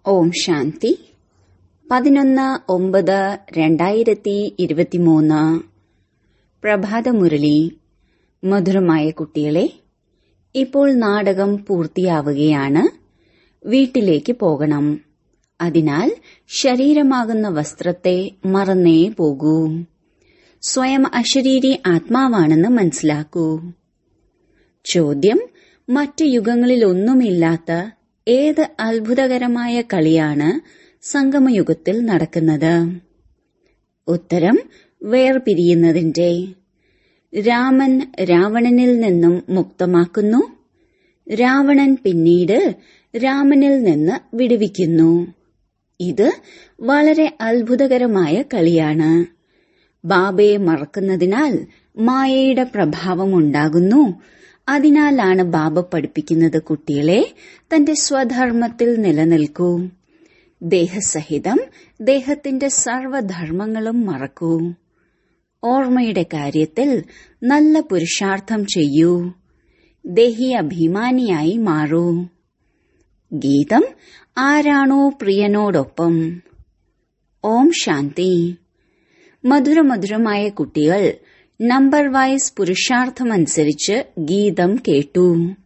ഓം ശാന്തി പതിനൊന്ന് ഒമ്പത് രണ്ടായിരത്തി ഇരുപത്തിമൂന്ന് പ്രഭാതമുരളി മധുരമായ കുട്ടികളെ ഇപ്പോൾ നാടകം പൂർത്തിയാവുകയാണ് വീട്ടിലേക്ക് പോകണം അതിനാൽ ശരീരമാകുന്ന വസ്ത്രത്തെ മറന്നേ പോകൂ സ്വയം അശരീരി ആത്മാവാണെന്ന് മനസ്സിലാക്കൂ ചോദ്യം മറ്റു യുഗങ്ങളിലൊന്നുമില്ലാത്ത ഏത് അത്ഭുതകരമായ കളിയാണ് സംഗമയുഗത്തിൽ നടക്കുന്നത് ഉത്തരം വേർപിരിയുന്നതിന്റെ രാമൻ രാവണനിൽ നിന്നും മുക്തമാക്കുന്നു രാവണൻ പിന്നീട് രാമനിൽ നിന്ന് വിടുവിക്കുന്നു ഇത് വളരെ അത്ഭുതകരമായ കളിയാണ് ബാബയെ മറക്കുന്നതിനാൽ മായയുടെ പ്രഭാവമുണ്ടാകുന്നു അതിനാലാണ് ബാബ പഠിപ്പിക്കുന്നത് കുട്ടികളെ തന്റെ സ്വധർമ്മത്തിൽ നിലനിൽക്കൂ ദേഹസഹിതം ദേഹത്തിന്റെ സർവധർമ്മങ്ങളും മറക്കൂ ഓർമ്മയുടെ കാര്യത്തിൽ നല്ല പുരുഷാർത്ഥം ചെയ്യൂ ദേഹി അഭിമാനിയായി മാറൂ ഗീതം ആരാണോ പ്രിയനോടൊപ്പം ഓം ശാന്തി മധുരമധുരമായ കുട്ടികൾ നമ്പർ വൈസ് പുരുഷാർത്ഥമനുസരിച്ച് ഗീതം കേട്ടു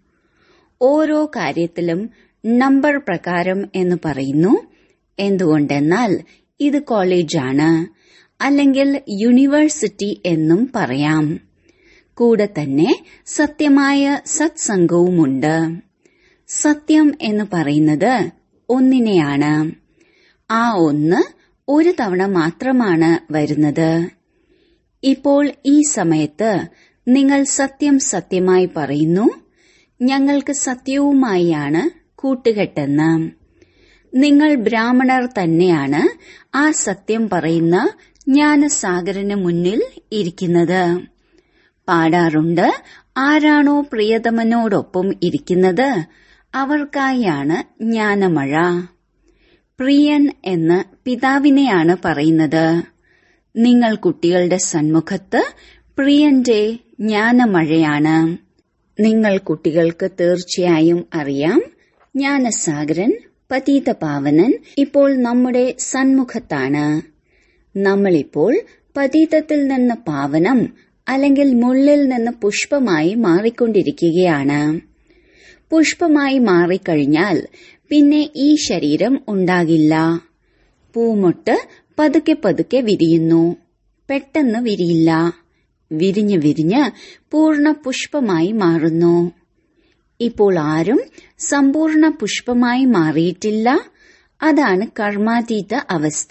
ഓരോ കാര്യത്തിലും നമ്പർ പ്രകാരം എന്ന് പറയുന്നു എന്തുകൊണ്ടെന്നാൽ ഇത് കോളേജാണ് അല്ലെങ്കിൽ യൂണിവേഴ്സിറ്റി എന്നും പറയാം കൂടെ തന്നെ സത്യമായ സത്സംഗവുമുണ്ട് സത്യം എന്ന് പറയുന്നത് ഒന്നിനെയാണ് ആ ഒന്ന് ഒരു തവണ മാത്രമാണ് വരുന്നത് ഇപ്പോൾ ഈ സമയത്ത് നിങ്ങൾ സത്യം സത്യമായി പറയുന്നു ഞങ്ങൾക്ക് സത്യവുമായാണ് കൂട്ടുകെട്ടെന്ന് നിങ്ങൾ ബ്രാഹ്മണർ തന്നെയാണ് ആ സത്യം പറയുന്ന ജ്ഞാനസാഗരന് മുന്നിൽ ഇരിക്കുന്നത് പാടാറുണ്ട് ആരാണോ പ്രിയതമനോടൊപ്പം ഇരിക്കുന്നത് അവർക്കായാണ് ജ്ഞാനമഴ പ്രിയൻ എന്ന് പിതാവിനെയാണ് പറയുന്നത് നിങ്ങൾ കുട്ടികളുടെ സന്മുഖത്ത് പ്രിയന്റെ ജ്ഞാനമഴയാണ് നിങ്ങൾ കുട്ടികൾക്ക് തീർച്ചയായും അറിയാം ജ്ഞാനസാഗരൻ പതീതപാവനൻ ഇപ്പോൾ നമ്മുടെ സന്മുഖത്താണ് നമ്മളിപ്പോൾ പതീതത്തിൽ നിന്ന് പാവനം അല്ലെങ്കിൽ മുള്ളിൽ നിന്ന് പുഷ്പമായി മാറിക്കൊണ്ടിരിക്കുകയാണ് പുഷ്പമായി മാറിക്കഴിഞ്ഞാൽ പിന്നെ ഈ ശരീരം ഉണ്ടാകില്ല പൂമൊട്ട് പതുക്കെ പതുക്കെ വിരിയുന്നു പെട്ടെന്ന് വിരിയില്ല വിരിഞ്ഞ് വിരിഞ്ഞ് പൂർണ്ണ പുഷ്പമായി മാറുന്നു ഇപ്പോൾ ആരും സമ്പൂർണ്ണ പുഷ്പമായി മാറിയിട്ടില്ല അതാണ് കർമാതീത അവസ്ഥ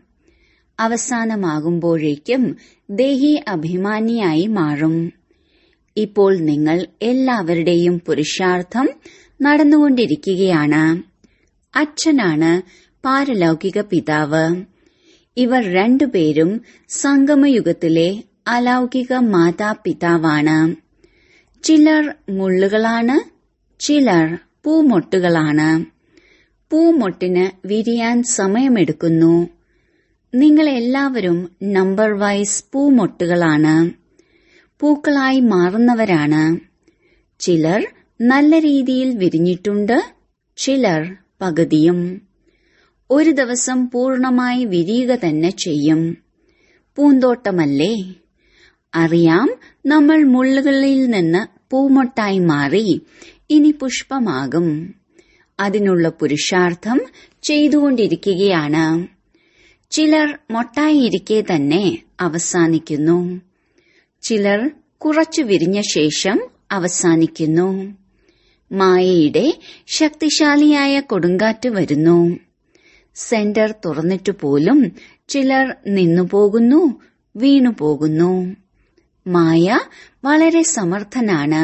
അവസാനമാകുമ്പോഴേക്കും ദേഹി അഭിമാനിയായി മാറും ഇപ്പോൾ നിങ്ങൾ എല്ലാവരുടെയും പുരുഷാർത്ഥം നടന്നുകൊണ്ടിരിക്കുകയാണ് അച്ഛനാണ് പാരലൗകിക പിതാവ് ഇവർ രണ്ടുപേരും സംഗമയുഗത്തിലെ അലൗകിക മാതാപിതാവാണ് ചിലർ മുള്ളുകളാണ് ചിലർ പൂമൊട്ടുകളാണ് പൂമൊട്ടിന് വിരിയാൻ സമയമെടുക്കുന്നു നിങ്ങൾ എല്ലാവരും നമ്പർ വൈസ് പൂമൊട്ടുകളാണ് പൂക്കളായി മാറുന്നവരാണ് ചിലർ നല്ല രീതിയിൽ വിരിഞ്ഞിട്ടുണ്ട് ചിലർ പകുതിയും ഒരു ദിവസം പൂർണമായി വിരിയുക തന്നെ ചെയ്യും പൂന്തോട്ടമല്ലേ അറിയാം നമ്മൾ മുള്ളുകളിൽ നിന്ന് പൂമൊട്ടായി മാറി ഇനി പുഷ്പമാകും അതിനുള്ള പുരുഷാർത്ഥം ചെയ്തുകൊണ്ടിരിക്കുകയാണ് ചിലർ മൊട്ടായിരിക്കെ തന്നെ അവസാനിക്കുന്നു ചിലർ കുറച്ചു വിരിഞ്ഞ ശേഷം അവസാനിക്കുന്നു മായയുടെ ശക്തിശാലിയായ കൊടുങ്കാറ്റ് വരുന്നു സെന്റർ തുറന്നിട്ടു പോലും ചിലർ നിന്നുപോകുന്നു വീണുപോകുന്നു മായ വളരെ സമർത്ഥനാണ്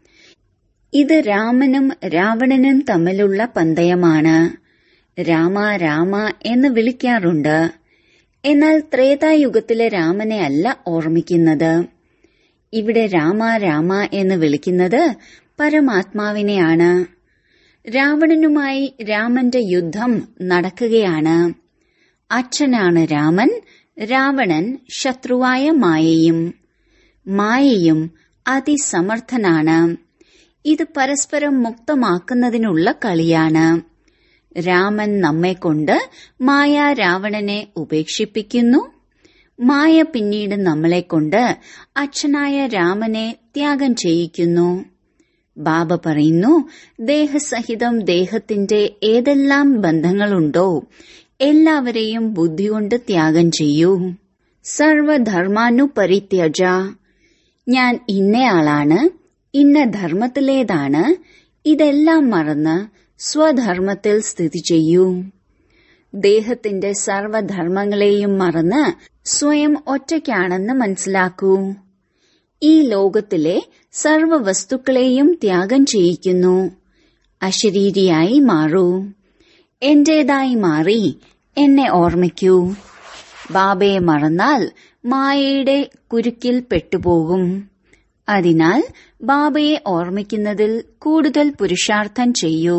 ഇത് രാമനും രാവണനും തമ്മിലുള്ള പന്തയമാണ് രാമ രാമ എന്ന് വിളിക്കാറുണ്ട് എന്നാൽ ത്രേതായുഗത്തിലെ രാമനെ അല്ല ഓർമ്മിക്കുന്നത് ഇവിടെ രാമ രാമ എന്ന് വിളിക്കുന്നത് പരമാത്മാവിനെയാണ് രാവണനുമായി രാമന്റെ യുദ്ധം നടക്കുകയാണ് അച്ഛനാണ് രാമൻ രാവണൻ ശത്രുവായ മായയും മായയും അതിസമർത്ഥനാണ് ഇത് പരസ്പരം മുക്തമാക്കുന്നതിനുള്ള കളിയാണ് രാമൻ നമ്മെക്കൊണ്ട് മായ രാവണനെ ഉപേക്ഷിപ്പിക്കുന്നു മായ പിന്നീട് നമ്മളെക്കൊണ്ട് അച്ഛനായ രാമനെ ത്യാഗം ചെയ്യിക്കുന്നു ബാബ പറയുന്നു ദേഹസഹിതം ദേഹത്തിന്റെ ഏതെല്ലാം ബന്ധങ്ങളുണ്ടോ എല്ലാവരെയും ബുദ്ധി കൊണ്ട് ത്യാഗം ചെയ്യൂ സർവധർമാനുപരിത്യജ ഞാൻ ഇന്നയാളാണ് ഇന്ന ധർമ്മത്തിലേതാണ് ഇതെല്ലാം മറന്ന് സ്വധർമ്മത്തിൽ സ്ഥിതി ചെയ്യൂ ദേഹത്തിന്റെ സർവധർമ്മങ്ങളെയും മറന്ന് സ്വയം ഒറ്റയ്ക്കാണെന്ന് മനസ്സിലാക്കൂ ഈ ലോകത്തിലെ സർവ വസ്തുക്കളെയും ത്യാഗം ചെയ്യിക്കുന്നു അശരീരിയായി മാറൂ എന്റേതായി മാറി എന്നെ ഓർമ്മിക്കൂ ബാബയെ മറന്നാൽ മായയുടെ കുരുക്കിൽ പെട്ടുപോകും അതിനാൽ ബാബയെ ഓർമ്മിക്കുന്നതിൽ കൂടുതൽ പുരുഷാർത്ഥം ചെയ്യൂ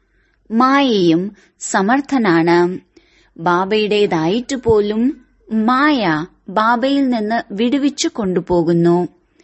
മായയും സമർത്ഥനാണ് ബാബയുടേതായിട്ട് പോലും മായ ബാബയിൽ നിന്ന് വിടുവിച്ചു കൊണ്ടുപോകുന്നു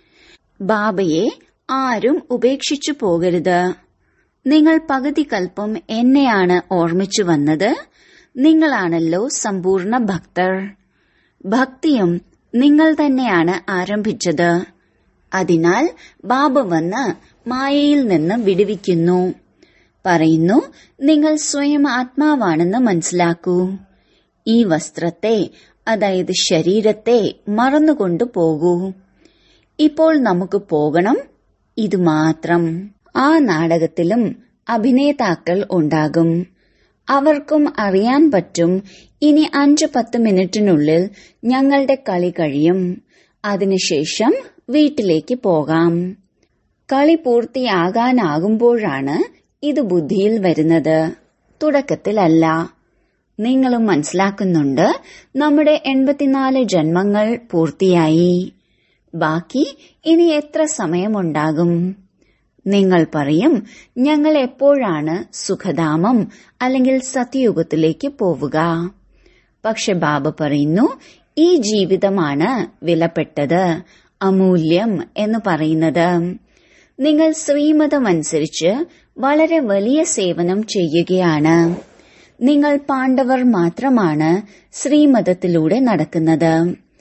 ബാബയെ ആരും ഉപേക്ഷിച്ചു പോകരുത് നിങ്ങൾ പകുതി കൽപ്പം എന്നെയാണ് ഓർമ്മിച്ചു വന്നത് നിങ്ങളാണല്ലോ സമ്പൂർണ്ണ ഭക്തർ ഭക്തിയും നിങ്ങൾ തന്നെയാണ് ആരംഭിച്ചത് അതിനാൽ ബാബ വന്ന് മായയിൽ നിന്ന് വിടുവിക്കുന്നു പറയുന്നു നിങ്ങൾ സ്വയം ആത്മാവാണെന്ന് മനസ്സിലാക്കൂ ഈ വസ്ത്രത്തെ അതായത് ശരീരത്തെ മറന്നുകൊണ്ടു പോകൂ ഇപ്പോൾ നമുക്ക് പോകണം ഇത് മാത്രം ആ നാടകത്തിലും അഭിനേതാക്കൾ ഉണ്ടാകും അവർക്കും അറിയാൻ പറ്റും ഇനി അഞ്ചു പത്ത് മിനിറ്റിനുള്ളിൽ ഞങ്ങളുടെ കളി കഴിയും അതിനുശേഷം വീട്ടിലേക്ക് പോകാം കളി പൂർത്തിയാകാനാകുമ്പോഴാണ് ഇത് ബുദ്ധിയിൽ വരുന്നത് തുടക്കത്തിലല്ല നിങ്ങളും മനസ്സിലാക്കുന്നുണ്ട് നമ്മുടെ എൺപത്തിനാല് ജന്മങ്ങൾ പൂർത്തിയായി ബാക്കി ഇനി എത്ര സമയമുണ്ടാകും നിങ്ങൾ പറയും ഞങ്ങൾ എപ്പോഴാണ് സുഖധാമം അല്ലെങ്കിൽ സത്യയുഗത്തിലേക്ക് പോവുക പക്ഷെ ബാബ പറയുന്നു ഈ ജീവിതമാണ് വിലപ്പെട്ടത് അമൂല്യം എന്ന് പറയുന്നത് നിങ്ങൾ ശ്രീമതമനുസരിച്ച് വളരെ വലിയ സേവനം ചെയ്യുകയാണ് നിങ്ങൾ പാണ്ഡവർ മാത്രമാണ് ശ്രീമതത്തിലൂടെ നടക്കുന്നത്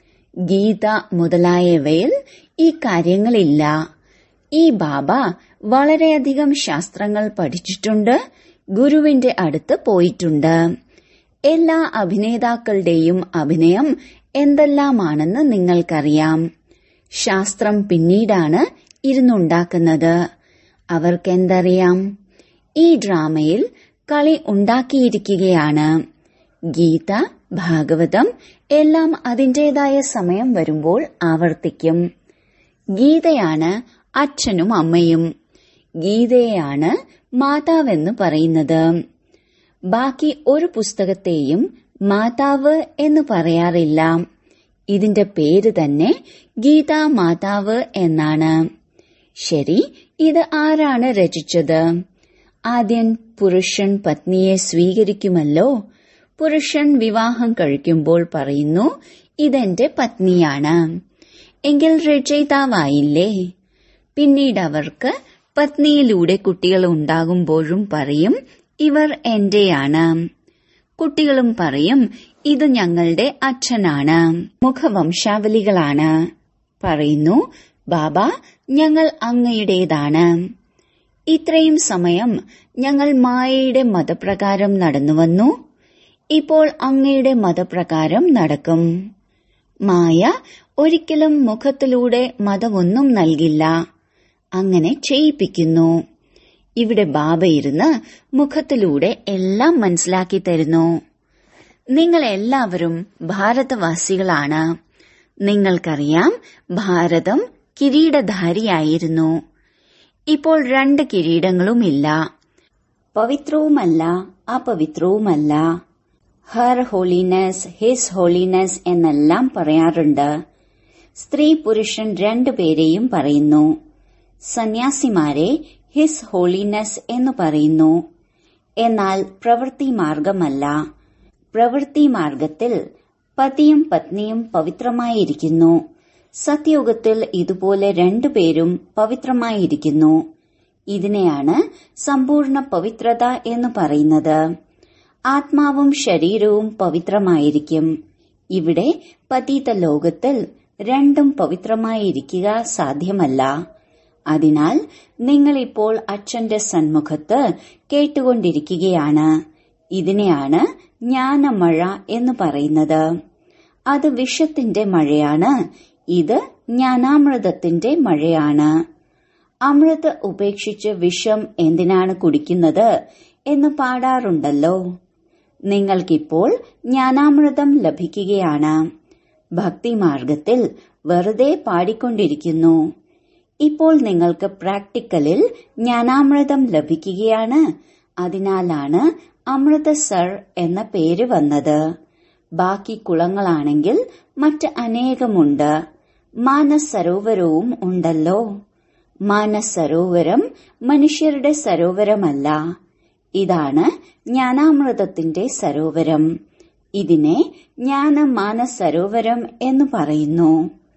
ഗീത മുതലായവയിൽ ഈ കാര്യങ്ങളില്ല ഈ ബാബ വളരെയധികം ശാസ്ത്രങ്ങൾ പഠിച്ചിട്ടുണ്ട് ഗുരുവിന്റെ അടുത്ത് പോയിട്ടുണ്ട് എല്ലാ അഭിനേതാക്കളുടെയും അഭിനയം എന്തെല്ലാമാണെന്ന് നിങ്ങൾക്കറിയാം ശാസ്ത്രം പിന്നീടാണ് ഇരുന്നുണ്ടാക്കുന്നത് അവർക്കെന്തറിയാം ഈ ഡ്രാമയിൽ കളി ഉണ്ടാക്കിയിരിക്കുകയാണ് ഗീത ഭാഗവതം എല്ലാം അതിന്റേതായ സമയം വരുമ്പോൾ ആവർത്തിക്കും ഗീതയാണ് അച്ഛനും അമ്മയും ഗീതയെയാണ് മാതാവെന്ന് പറയുന്നത് ബാക്കി ഒരു പുസ്തകത്തെയും മാതാവ് എന്ന് പറയാറില്ല ഇതിന്റെ പേര് തന്നെ ഗീതാ മാതാവ് എന്നാണ് ശരി ഇത് ആരാണ് രചിച്ചത് ആദ്യം പുരുഷൻ പത്നിയെ സ്വീകരിക്കുമല്ലോ പുരുഷൻ വിവാഹം കഴിക്കുമ്പോൾ പറയുന്നു ഇതെന്റെ പത്നിയാണ് എങ്കിൽ രചയിതാവായില്ലേ പിന്നീട് അവർക്ക് പത്നിയിലൂടെ കുട്ടികൾ ഉണ്ടാകുമ്പോഴും പറയും ഇവർ എന്റെയാണ് കുട്ടികളും പറയും ഇത് ഞങ്ങളുടെ അച്ഛനാണ് മുഖവംശാവലികളാണ് പറയുന്നു ബാബ ഞങ്ങൾ അങ്ങയുടേതാണ് ഇത്രയും സമയം ഞങ്ങൾ മായയുടെ മതപ്രകാരം നടന്നുവന്നു ഇപ്പോൾ അങ്ങയുടെ മതപ്രകാരം നടക്കും മായ ഒരിക്കലും മുഖത്തിലൂടെ മതമൊന്നും നൽകില്ല അങ്ങനെ ചെയ്യിപ്പിക്കുന്നു ഇവിടെ ബാബ ഇരുന്ന് മുഖത്തിലൂടെ എല്ലാം മനസ്സിലാക്കി തരുന്നു നിങ്ങൾ എല്ലാവരും ഭാരതവാസികളാണ് നിങ്ങൾക്കറിയാം ഭാരതം കിരീടധാരിയായിരുന്നു ഇപ്പോൾ രണ്ട് കിരീടങ്ങളുമില്ല പവിത്രവുമല്ല അപവിത്രവുമല്ല ഹർ ഹോളിനെസ് ഹിസ് ഹോളിനെസ് എന്നെല്ലാം പറയാറുണ്ട് സ്ത്രീ പുരുഷൻ രണ്ടുപേരെയും പറയുന്നു സന്യാസിമാരെ ഹിസ് ഹോളിനെസ് എന്ന് പറയുന്നു എന്നാൽ പ്രവൃത്തി മാർഗമല്ല പ്രവൃത്തി മാർഗത്തിൽ പതിയും പത്നിയും പവിത്രമായിരിക്കുന്നു സത്യയുഗത്തിൽ ഇതുപോലെ രണ്ടുപേരും പവിത്രമായിരിക്കുന്നു ഇതിനെയാണ് സമ്പൂർണ്ണ പവിത്രത എന്ന് പറയുന്നത് ആത്മാവും ശരീരവും പവിത്രമായിരിക്കും ഇവിടെ പതീത ലോകത്തിൽ രണ്ടും പവിത്രമായിരിക്കുക സാധ്യമല്ല അതിനാൽ നിങ്ങൾ ഇപ്പോൾ അച്ഛന്റെ സന്മുഖത്ത് കേട്ടുകൊണ്ടിരിക്കുകയാണ് ഇതിനെയാണ് ജ്ഞാനമഴ എന്ന് പറയുന്നത് അത് വിഷത്തിന്റെ മഴയാണ് ഇത് ജ്ഞാനാമൃതത്തിന്റെ മഴയാണ് അമൃത് ഉപേക്ഷിച്ച് വിഷം എന്തിനാണ് കുടിക്കുന്നത് എന്ന് പാടാറുണ്ടല്ലോ നിങ്ങൾക്കിപ്പോൾ ജ്ഞാനാമൃതം ലഭിക്കുകയാണ് ഭക്തിമാർഗത്തിൽ വെറുതെ പാടിക്കൊണ്ടിരിക്കുന്നു ഇപ്പോൾ നിങ്ങൾക്ക് പ്രാക്ടിക്കലിൽ ജ്ഞാനാമൃതം ലഭിക്കുകയാണ് അതിനാലാണ് അമൃതസർ എന്ന പേര് വന്നത് ബാക്കി കുളങ്ങളാണെങ്കിൽ മറ്റ് അനേകമുണ്ട് മാനസരോവരവും ഉണ്ടല്ലോ മാനസരോവരം മനുഷ്യരുടെ സരോവരമല്ല ഇതാണ് ജ്ഞാനാമൃതത്തിന്റെ സരോവരം ഇതിനെ ജ്ഞാനമാന സരോവരം എന്ന് പറയുന്നു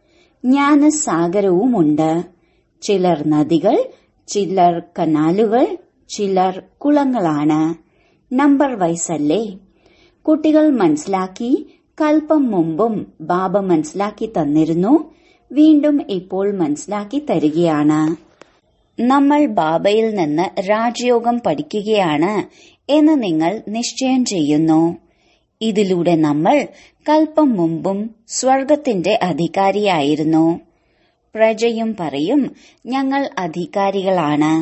ജ്ഞാനസാഗരവുമുണ്ട് ചിലർ നദികൾ ചിലർ കനാലുകൾ ചിലർ കുളങ്ങളാണ് നമ്പർ വൈസല്ലേ കുട്ടികൾ മനസ്സിലാക്കി കൽപ്പം മുമ്പും ബാബ മനസ്സിലാക്കി തന്നിരുന്നു വീണ്ടും ഇപ്പോൾ മനസ്സിലാക്കി തരികയാണ് നമ്മൾ ബാബയിൽ നിന്ന് രാജയോഗം പഠിക്കുകയാണ് എന്ന് നിങ്ങൾ നിശ്ചയം ചെയ്യുന്നു ഇതിലൂടെ നമ്മൾ കൽപ്പം മുമ്പും സ്വർഗത്തിന്റെ അധികാരിയായിരുന്നു പ്രജയും പറയും ഞങ്ങൾ അധികാരികളാണ്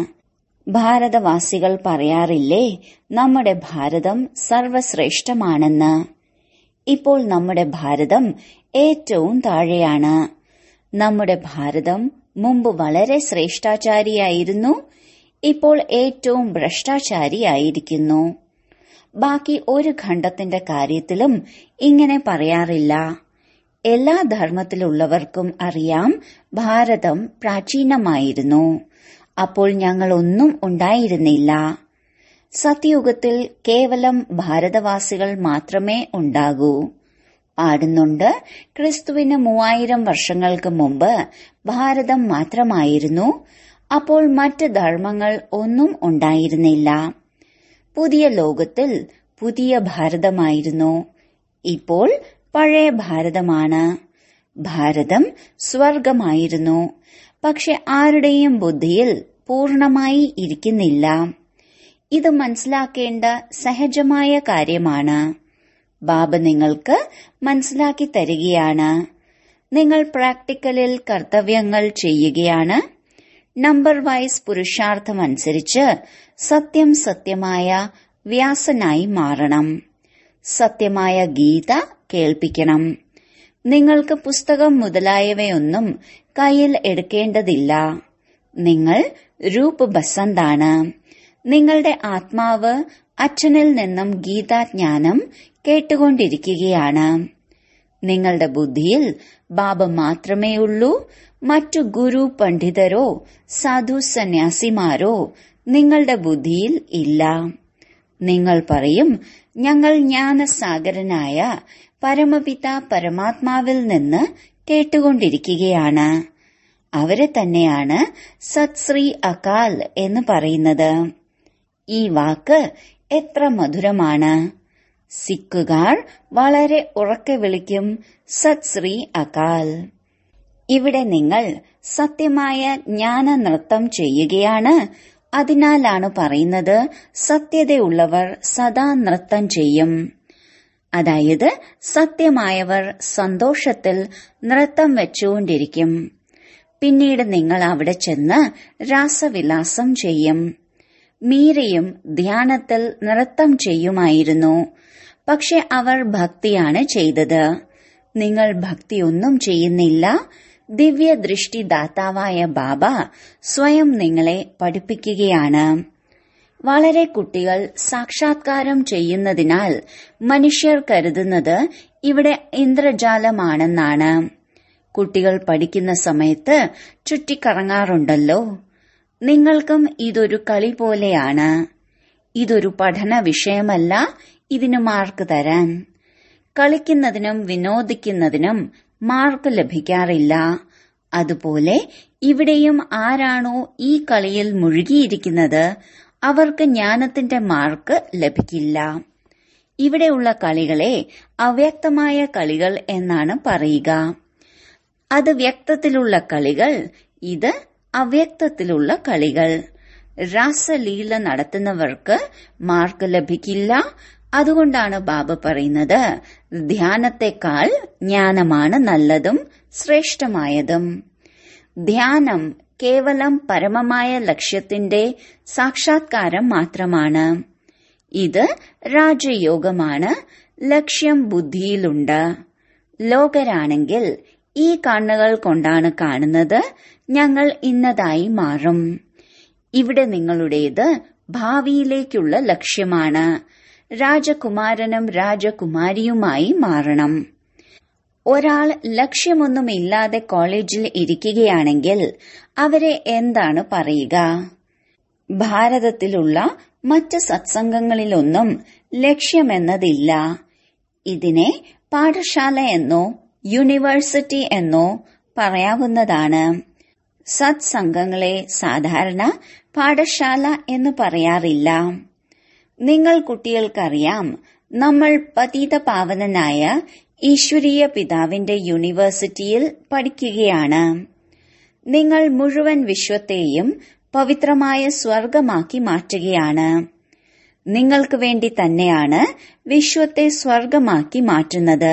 ഭാരതവാസികൾ പറയാറില്ലേ നമ്മുടെ ഭാരതം സർവശ്രേഷ്ഠമാണെന്ന് ഇപ്പോൾ നമ്മുടെ ഭാരതം ഏറ്റവും താഴെയാണ് നമ്മുടെ ഭാരതം മുമ്പ് വളരെ ശ്രേഷ്ഠാചാരിയായിരുന്നു ഇപ്പോൾ ഏറ്റവും ഭ്രഷ്ടാചാരിയായിരിക്കുന്നു ബാക്കി ഒരു ഖണ്ഡത്തിന്റെ കാര്യത്തിലും ഇങ്ങനെ പറയാറില്ല എല്ലാ ധർമ്മത്തിലുള്ളവർക്കും അറിയാം ഭാരതം പ്രാചീനമായിരുന്നു അപ്പോൾ ഞങ്ങളൊന്നും ഉണ്ടായിരുന്നില്ല സത്യയുഗത്തിൽ കേവലം ഭാരതവാസികൾ മാത്രമേ ഉണ്ടാകൂ പാടുന്നുണ്ട് ക്രിസ്തുവിന് മൂവായിരം വർഷങ്ങൾക്ക് മുമ്പ് ഭാരതം മാത്രമായിരുന്നു അപ്പോൾ മറ്റ് ധർമ്മങ്ങൾ ഒന്നും ഉണ്ടായിരുന്നില്ല പുതിയ ലോകത്തിൽ പുതിയ ഭാരതമായിരുന്നു ഇപ്പോൾ പഴയ ഭാരതമാണ് ഭാരതം സ്വർഗമായിരുന്നു പക്ഷെ ആരുടെയും ബുദ്ധിയിൽ പൂർണമായി ഇരിക്കുന്നില്ല ഇത് മനസ്സിലാക്കേണ്ട സഹജമായ കാര്യമാണ് ബാബ നിങ്ങൾക്ക് മനസ്സിലാക്കി തരികയാണ് നിങ്ങൾ പ്രാക്ടിക്കലിൽ കർത്തവ്യങ്ങൾ ചെയ്യുകയാണ് നമ്പർ വൈസ് പുരുഷാർത്ഥമനുസരിച്ച് സത്യം സത്യമായ വ്യാസനായി മാറണം സത്യമായ ഗീത കേൾപ്പിക്കണം നിങ്ങൾക്ക് പുസ്തകം മുതലായവയൊന്നും കയ്യിൽ എടുക്കേണ്ടതില്ല നിങ്ങൾ രൂപ് ബസന്താണ് നിങ്ങളുടെ ആത്മാവ് അച്ഛനിൽ നിന്നും ഗീതാജ്ഞാനം കേട്ടുകൊണ്ടിരിക്കുകയാണ് നിങ്ങളുടെ ബുദ്ധിയിൽ ബാബ മാത്രമേ ഉള്ളൂ മറ്റു ഗുരു പണ്ഡിതരോ സാധു സന്യാസിമാരോ നിങ്ങളുടെ ബുദ്ധിയിൽ ഇല്ല നിങ്ങൾ പറയും ഞങ്ങൾ ജ്ഞാനസാഗരനായ പരമപിത പരമാത്മാവിൽ നിന്ന് കേട്ടുകൊണ്ടിരിക്കുകയാണ് അവരെ തന്നെയാണ് സത്ശ്രീ അകാൽ എന്ന് പറയുന്നത് ഈ വാക്ക് എത്ര മധുരമാണ് സിക്കുകാർ വളരെ ഉറക്കെ വിളിക്കും സത്ശ്രീ അകാൽ ഇവിടെ നിങ്ങൾ സത്യമായ ജ്ഞാന നൃത്തം ചെയ്യുകയാണ് അതിനാലാണ് പറയുന്നത് സത്യതയുള്ളവർ സദാ നൃത്തം ചെയ്യും അതായത് സത്യമായവർ സന്തോഷത്തിൽ നൃത്തം വെച്ചുകൊണ്ടിരിക്കും പിന്നീട് നിങ്ങൾ അവിടെ ചെന്ന് രാസവിലാസം ചെയ്യും മീരയും ധ്യാനത്തിൽ നൃത്തം ചെയ്യുമായിരുന്നു പക്ഷെ അവർ ഭക്തിയാണ് ചെയ്തത് നിങ്ങൾ ഭക്തിയൊന്നും ചെയ്യുന്നില്ല ദിവ്യ ദൃഷ്ടിദാതാവായ ബാബ സ്വയം നിങ്ങളെ പഠിപ്പിക്കുകയാണ് വളരെ കുട്ടികൾ സാക്ഷാത്കാരം ചെയ്യുന്നതിനാൽ മനുഷ്യർ കരുതുന്നത് ഇവിടെ ഇന്ദ്രജാലമാണെന്നാണ് കുട്ടികൾ പഠിക്കുന്ന സമയത്ത് ചുറ്റിക്കറങ്ങാറുണ്ടല്ലോ നിങ്ങൾക്കും ഇതൊരു കളി പോലെയാണ് ഇതൊരു പഠന വിഷയമല്ല ഇതിന് മാർക്ക് തരാൻ കളിക്കുന്നതിനും വിനോദിക്കുന്നതിനും മാർക്ക് ലഭിക്കാറില്ല അതുപോലെ ഇവിടെയും ആരാണോ ഈ കളിയിൽ മുഴുകിയിരിക്കുന്നത് അവർക്ക് ജ്ഞാനത്തിന്റെ മാർക്ക് ലഭിക്കില്ല ഇവിടെയുള്ള കളികളെ അവ്യക്തമായ കളികൾ എന്നാണ് പറയുക അത് വ്യക്തത്തിലുള്ള കളികൾ ഇത് അവ്യക്തത്തിലുള്ള കളികൾ രാസലീല നടത്തുന്നവർക്ക് മാർക്ക് ലഭിക്കില്ല അതുകൊണ്ടാണ് ബാബ പറയുന്നത് ധ്യാനത്തെക്കാൾ ജ്ഞാനമാണ് നല്ലതും ശ്രേഷ്ഠമായതും ധ്യാനം കേവലം പരമമായ ലക്ഷ്യത്തിന്റെ സാക്ഷാത്കാരം മാത്രമാണ് ഇത് രാജയോഗമാണ് ലക്ഷ്യം ബുദ്ധിയിലുണ്ട് ലോകരാണെങ്കിൽ ഈ കണ്ണുകൾ കൊണ്ടാണ് കാണുന്നത് ഞങ്ങൾ ഇന്നതായി മാറും ഇവിടെ നിങ്ങളുടേത് ഭാവിയിലേക്കുള്ള ലക്ഷ്യമാണ് രാജകുമാരനും രാജകുമാരിയുമായി മാറണം ഒരാൾ ലക്ഷ്യമൊന്നുമില്ലാതെ കോളേജിൽ ഇരിക്കുകയാണെങ്കിൽ അവരെ എന്താണ് പറയുക ഭാരതത്തിലുള്ള മറ്റ് സത്സംഗങ്ങളിലൊന്നും ലക്ഷ്യമെന്നതില്ല ഇതിനെ പാഠശാല എന്നോ യൂണിവേഴ്സിറ്റി എന്നോ പറയാവുന്നതാണ് സത്സംഗങ്ങളെ സാധാരണ പാഠശാല എന്ന് പറയാറില്ല നിങ്ങൾ കുട്ടികൾക്കറിയാം നമ്മൾ പതീത പാവനനായ ഈശ്വരീയ പിതാവിന്റെ യൂണിവേഴ്സിറ്റിയിൽ പഠിക്കുകയാണ് നിങ്ങൾ മുഴുവൻ വിശ്വത്തെയും പവിത്രമായ സ്വർഗമാക്കി മാറ്റുകയാണ് നിങ്ങൾക്ക് വേണ്ടി തന്നെയാണ് വിശ്വത്തെ സ്വർഗമാക്കി മാറ്റുന്നത്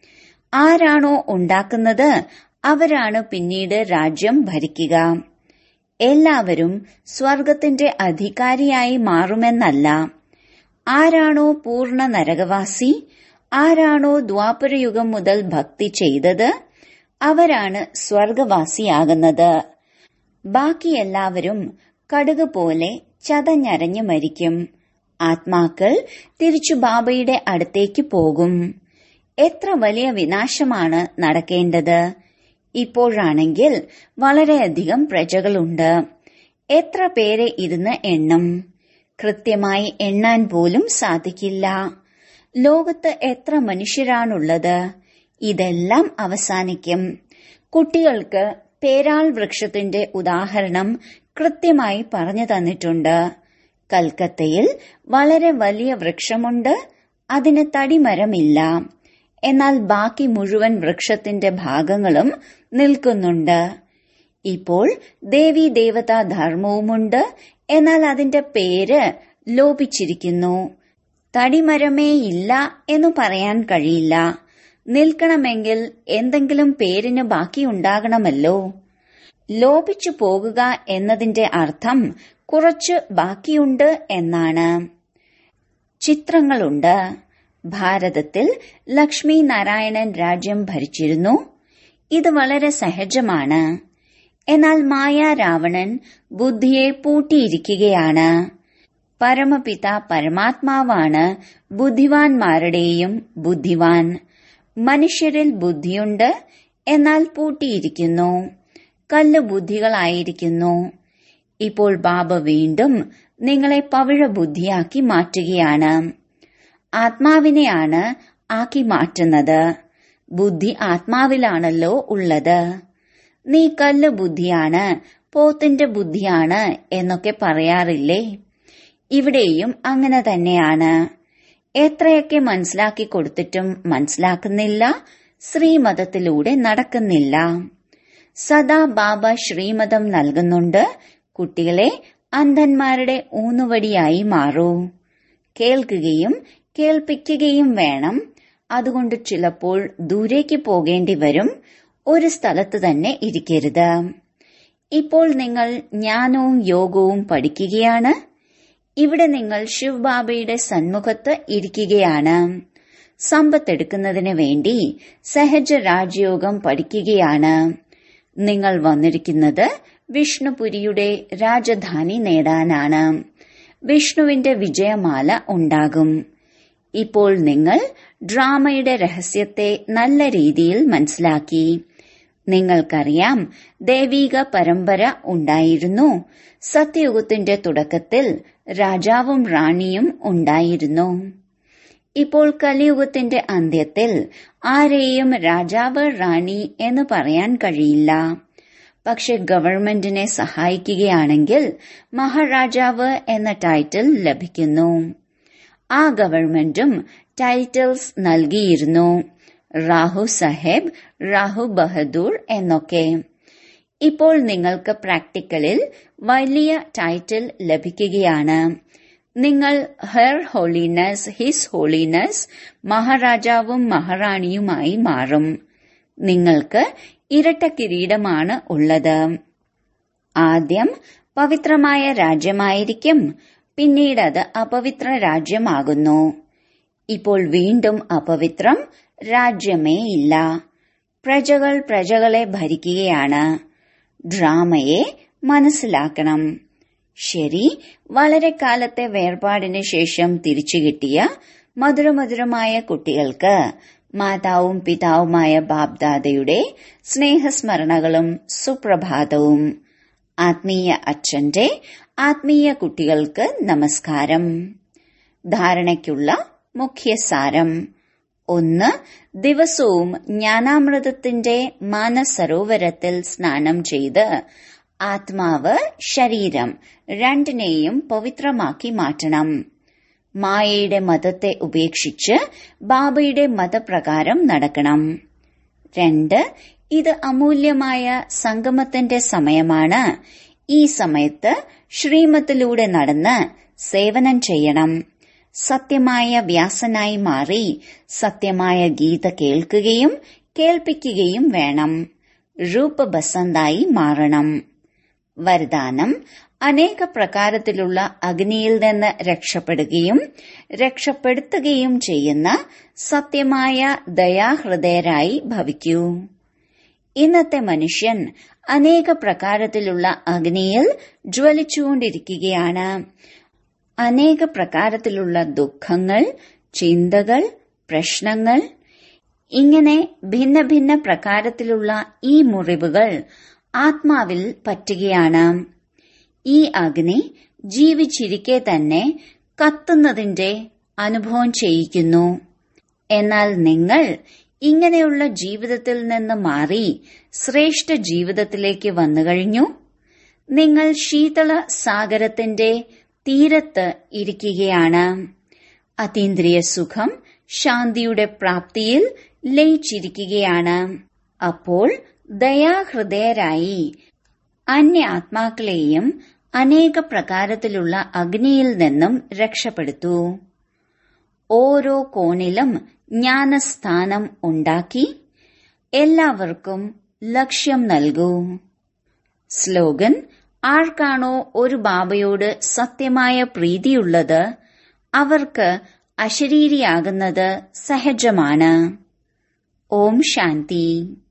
ആരാണോ ഉണ്ടാക്കുന്നത് അവരാണ് പിന്നീട് രാജ്യം ഭരിക്കുക എല്ലാവരും സ്വർഗത്തിന്റെ അധികാരിയായി മാറുമെന്നല്ല ആരാണോ പൂർണ്ണ നരകവാസി ആരാണോ ദ്വാപരയുഗം മുതൽ ഭക്തി ചെയ്തത് അവരാണ് സ്വർഗവാസിയാകുന്നത് ബാക്കി എല്ലാവരും കടുക് പോലെ ചതഞ്ഞരഞ്ഞു മരിക്കും ആത്മാക്കൾ തിരിച്ചു ബാബയുടെ അടുത്തേക്ക് പോകും എത്ര വലിയ വിനാശമാണ് നടക്കേണ്ടത് ഇപ്പോഴാണെങ്കിൽ വളരെയധികം പ്രജകളുണ്ട് എത്ര പേരെ ഇരുന്ന് എണ്ണം കൃത്യമായി എണ്ണാൻ പോലും സാധിക്കില്ല ലോകത്ത് എത്ര മനുഷ്യരാണുള്ളത് ഇതെല്ലാം അവസാനിക്കും കുട്ടികൾക്ക് പേരാൾ വൃക്ഷത്തിന്റെ ഉദാഹരണം കൃത്യമായി പറഞ്ഞു തന്നിട്ടുണ്ട് കൽക്കത്തയിൽ വളരെ വലിയ വൃക്ഷമുണ്ട് അതിന് തടിമരമില്ല എന്നാൽ ബാക്കി മുഴുവൻ വൃക്ഷത്തിന്റെ ഭാഗങ്ങളും നിൽക്കുന്നുണ്ട് ഇപ്പോൾ ദേവി ദേവതാ ധർമ്മവുമുണ്ട് എന്നാൽ അതിന്റെ പേര് ലോപിച്ചിരിക്കുന്നു തടിമരമേ ഇല്ല എന്ന് പറയാൻ കഴിയില്ല നിൽക്കണമെങ്കിൽ എന്തെങ്കിലും പേരിന് ബാക്കിയുണ്ടാകണമല്ലോ ലോപിച്ചു പോകുക എന്നതിന്റെ അർത്ഥം കുറച്ച് ബാക്കിയുണ്ട് എന്നാണ് ചിത്രങ്ങളുണ്ട് ഭാരതത്തിൽ ലക്ഷ്മി നാരായണൻ രാജ്യം ഭരിച്ചിരുന്നു ഇത് വളരെ സഹജമാണ് എന്നാൽ മായ രാവണൻ ബുദ്ധിയെ പൂട്ടിയിരിക്കുകയാണ് പരമപിത പരമാത്മാവാണ് ബുദ്ധിവാൻമാരുടെയും ബുദ്ധിവാൻ മനുഷ്യരിൽ ബുദ്ധിയുണ്ട് എന്നാൽ പൂട്ടിയിരിക്കുന്നു കല്ല് ബുദ്ധികളായിരിക്കുന്നു ഇപ്പോൾ ബാബ വീണ്ടും നിങ്ങളെ പവിഴ ബുദ്ധിയാക്കി മാറ്റുകയാണ് ആത്മാവിനെയാണ് ആക്കി മാറ്റുന്നത് ബുദ്ധി ആത്മാവിലാണല്ലോ ഉള്ളത് നീ കല്ല് ബുദ്ധിയാണ് പോത്തിന്റെ ബുദ്ധിയാണ് എന്നൊക്കെ പറയാറില്ലേ ഇവിടെയും അങ്ങനെ തന്നെയാണ് എത്രയൊക്കെ മനസ്സിലാക്കി കൊടുത്തിട്ടും മനസ്സിലാക്കുന്നില്ല ശ്രീമതത്തിലൂടെ നടക്കുന്നില്ല സദാ ബാബ ശ്രീമതം നൽകുന്നുണ്ട് കുട്ടികളെ അന്ധന്മാരുടെ ഊന്നുവടിയായി മാറൂ കേൾക്കുകയും കേൾപ്പിക്കുകയും വേണം അതുകൊണ്ട് ചിലപ്പോൾ ദൂരേക്ക് പോകേണ്ടി വരും ഒരു സ്ഥലത്ത് തന്നെ ഇരിക്കരുത് ഇപ്പോൾ നിങ്ങൾ ജ്ഞാനവും യോഗവും പഠിക്കുകയാണ് ഇവിടെ നിങ്ങൾ ശിവബാബയുടെ സന്മുഖത്ത് ഇരിക്കുകയാണ് സമ്പത്തെടുക്കുന്നതിന് വേണ്ടി സഹജ രാജയോഗം പഠിക്കുകയാണ് നിങ്ങൾ വന്നിരിക്കുന്നത് വിഷ്ണുപുരിയുടെ രാജധാനി നേടാനാണ് വിഷ്ണുവിന്റെ വിജയമാല ഉണ്ടാകും ഇപ്പോൾ നിങ്ങൾ ഡ്രാമയുടെ രഹസ്യത്തെ നല്ല രീതിയിൽ മനസ്സിലാക്കി നിങ്ങൾക്കറിയാം ദൈവീക പരമ്പര ഉണ്ടായിരുന്നു സത്യയുഗത്തിന്റെ തുടക്കത്തിൽ രാജാവും റാണിയും ഉണ്ടായിരുന്നു ഇപ്പോൾ കലിയുഗത്തിന്റെ അന്ത്യത്തിൽ ആരെയും രാജാവ് റാണി എന്ന് പറയാൻ കഴിയില്ല പക്ഷെ ഗവൺമെന്റിനെ സഹായിക്കുകയാണെങ്കിൽ മഹാരാജാവ് എന്ന ടൈറ്റിൽ ലഭിക്കുന്നു ആ ഗവൺമെന്റും ടൈറ്റിൽസ് നൽകിയിരുന്നു റാഹു സാഹേബ് റാഹു ബഹദൂർ എന്നൊക്കെ ഇപ്പോൾ നിങ്ങൾക്ക് പ്രാക്ടിക്കലിൽ വലിയ ടൈറ്റിൽ ലഭിക്കുകയാണ് നിങ്ങൾ ഹെർ ഹോളിനെസ് ഹിസ് ഹോളിനെസ് മഹാരാജാവും മഹാറാണിയുമായി മാറും നിങ്ങൾക്ക് ഇരട്ട കിരീടമാണ് ഉള്ളത് ആദ്യം പവിത്രമായ രാജ്യമായിരിക്കും പിന്നീട് അത് അപവിത്ര രാജ്യമാകുന്നു ഇപ്പോൾ വീണ്ടും അപവിത്രം രാജ്യമേ ഇല്ല പ്രജകൾ പ്രജകളെ ഭരിക്കുകയാണ് ഡ്രാമയെ മനസ്സിലാക്കണം ശരി വളരെ കാലത്തെ വേർപാടിന് ശേഷം തിരിച്ചു കിട്ടിയ മധുരമധുരമായ കുട്ടികൾക്ക് മാതാവും പിതാവുമായ ബാബ്ദാദയുടെ സ്നേഹസ്മരണകളും സുപ്രഭാതവും ആത്മീയ അച്ഛന്റെ ആത്മീയ കുട്ടികൾക്ക് നമസ്കാരം ധാരണയ്ക്കുള്ള മുഖ്യസാരം ഒന്ന് ദിവസവും ജ്ഞാനാമൃതത്തിന്റെ മാനസരോവരത്തിൽ സ്നാനം ചെയ്ത് ആത്മാവ് ശരീരം രണ്ടിനെയും പവിത്രമാക്കി മാറ്റണം മായയുടെ മതത്തെ ഉപേക്ഷിച്ച് ബാബയുടെ മതപ്രകാരം നടക്കണം രണ്ട് ഇത് അമൂല്യമായ സംഗമത്തിന്റെ സമയമാണ് ഈ സമയത്ത് ശ്രീമത്തിലൂടെ നടന്ന് സേവനം ചെയ്യണം സത്യമായ വ്യാസനായി മാറി സത്യമായ ഗീത കേൾക്കുകയും കേൾപ്പിക്കുകയും വേണം രൂപബസന്തായി മാറണം വരദാനം അനേക പ്രകാരത്തിലുള്ള അഗ്നിയിൽ നിന്ന് രക്ഷപ്പെടുകയും രക്ഷപ്പെടുത്തുകയും ചെയ്യുന്ന സത്യമായ ദയാഹൃദയരായി ഭവിക്കൂ ഇന്നത്തെ മനുഷ്യൻ അനേക പ്രകാരത്തിലുള്ള അഗ്നിയിൽ ജ്വലിച്ചുകൊണ്ടിരിക്കുകയാണ് അനേക പ്രകാരത്തിലുള്ള ദുഃഖങ്ങൾ ചിന്തകൾ പ്രശ്നങ്ങൾ ഇങ്ങനെ ഭിന്ന ഭിന്ന പ്രകാരത്തിലുള്ള ഈ മുറിവുകൾ ആത്മാവിൽ പറ്റുകയാണ് ഈ അഗ്നി ജീവിച്ചിരിക്കെ തന്നെ കത്തുന്നതിന്റെ അനുഭവം ചെയ്യിക്കുന്നു എന്നാൽ നിങ്ങൾ ഇങ്ങനെയുള്ള ജീവിതത്തിൽ നിന്ന് മാറി ശ്രേഷ്ഠ ജീവിതത്തിലേക്ക് വന്നു കഴിഞ്ഞു നിങ്ങൾ ശീതള സാഗരത്തിന്റെ തീരത്ത് ഇരിക്കുകയാണ് അതീന്ദ്രിയ സുഖം ശാന്തിയുടെ പ്രാപ്തിയിൽ ലയിച്ചിരിക്കുകയാണ് അപ്പോൾ ദയാഹൃദയരായി അന്യ ആത്മാക്കളെയും അനേക പ്രകാരത്തിലുള്ള അഗ്നിയിൽ നിന്നും രക്ഷപ്പെടുത്തൂ ഓരോ കോണിലും ജ്ഞാനസ്ഥാനം ഉണ്ടാക്കി എല്ലാവർക്കും ലക്ഷ്യം നൽകൂ സ്ലോഗൻ ആർക്കാണോ ഒരു ബാബയോട് സത്യമായ പ്രീതിയുള്ളത് അവർക്ക് അശരീരിയാകുന്നത് സഹജമാണ് ഓം ശാന്തി